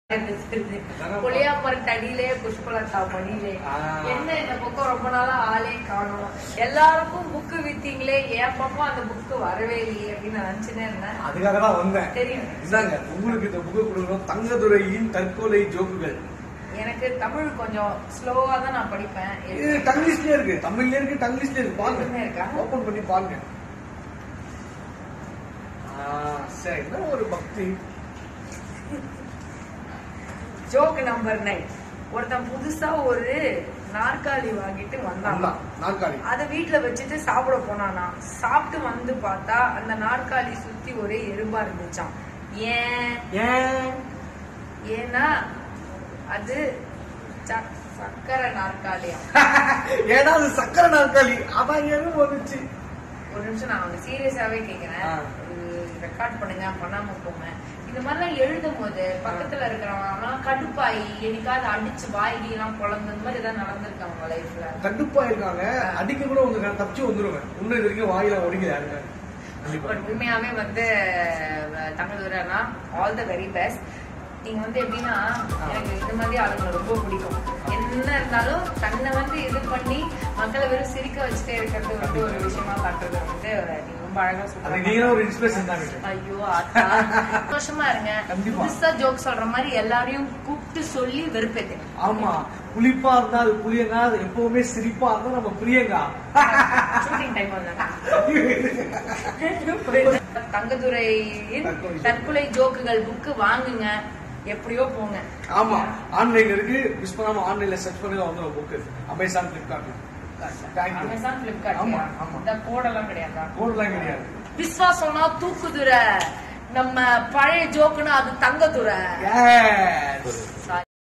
புளியாமரத்து அடியிலே புஷ்பலதா மடியிலே ஆ. என்ன இந்த பக்கம் ரொம்ப நாளா ஆளே காணும் எல்லாருக்கும் புக்கு வித்தீங்களே என் பக்கம் அந்த புக்கு வரவே இல்லையே அப்படின்னு நான் நினைச்சுட்டே இருந்தேன் அதுக்காக தான் வந்தேன் தெரியும் இந்தாங்க உங்களுக்கு இந்த புக்கு கொடுக்கணும் தங்கதுரையின் தற்கொலை ஜோக்குகள் எனக்கு தமிழ் கொஞ்சம் ஸ்லோவா தான் நான் படிப்பேன் இது தங்கிலீஷ்லயே இருக்கு தமிழ்லயே இருக்கு தங்கிலீஷ்லயே இருக்கு ரெண்டுமே பாருங்க இருக்கா? ஓபன் பண்ணி பாருங்க ஆ, சரி என்ன ஒரு பக்தி ஜோக் நம்பர் நைன் ஒருத்தன் புதுசா ஒரு நாற்காலி வாங்கிட்டு வந்தான் வந்தான், நாற்காலி அத வீட்ல வச்சுட்டு சாப்பிட போனானா சாப்பிட்டு வந்து பார்த்தா அந்த நாற்காலி சுத்தி ஒரே எறும்பா இருந்துச்சாம் ஏன் ஏன் ஏன்னா அது ச- சக்கரை நாற்காலியாம் ஏன்னா அது சக்கரை நாற்காலி அதான் ஏன்னு வந்துச்சு ஒரு நிமிஷம் நான் வந்து சீரியஸாவே கேக்குறேன் ஆ. ரெக்கார்ட் பண்ணுங்க பண்ணாம போங்க இந்த மாதிரிலாம் எழுதும் போது பக்கத்துல இருக்கிறவங்க கடுப்பாயி என்னைக்காவது அடிச்சு வாய்கி எல்லாம் குழந்தை இந்த மாதிரி ஏதாவது நடந்திருக்காங்க லைஃப்ல கடுப்பா இருக்காங்க அடிக்க கூட உங்க நான் தப்பிச்சு வந்துருவேன் இன்னும் இது வரைக்கும் வாயில ஒடிக்கல யாருங்க கண்டிப்பா பட் உண்மையாவே வந்து தமிழ்துரைனா ஆல் த வெரி பெஸ்ட் நீங்க வந்து எப்படின்னா எனக்கு இந்த மாதிரி ஆளுங்களை ரொம்ப பிடிக்கும் என்ன இருந்தாலும் தன்னை வந்து இது பண்ணி மக்களை வெறும் சிரிக்க வச்சுட்டே இருக்கிறது வந்து ஒரு விஷயமா காட்டுறது வந்து நீங்க ரொம்ப அழகா அது சொல்றீங்க நீங்க ஒரு இன்ஸ்பிரேஷன் தான் எனக்கு. ஐயோ அத்தா சந்தோஷமா இருங்க கண்டிப்பா. புதுசா ஜோக் சொல்ற மாதிரி எல்லாரையும் கூப்பிட்டு சொல்லி வெறுப்பேத்துங்க ஆமா புளிப்பா இருந்தா அது புளியங்கா அது எப்பவுமே சிரிப்பா இருந்தா நம்ம பிரியங்கா ஷூட்டிங் டைம் வந்தாங்க தங்கதுரையின் தற்கொலை தற்கொலை ஜோக்குகள் புக்கு வாங்குங்க எப்படியோ போங்க ஆமா ஆன்லைன்ல இருக்கு மிஸ் பண்ணாம ஆன்லைன்ல சர்ச் பண்ணுங்க வந்துடும் book Amazon Flipkart thank you Amazon Flipkart ஆமா, ஆமா. இந்த கோடெல்லாம் கிடையாதா கோடெல்லாம் கிடையாது விஸ்வாசம்னா தூக்குதுரை நம்ம பழைய ஜோக்குனா அது தங்கதுரை Yes.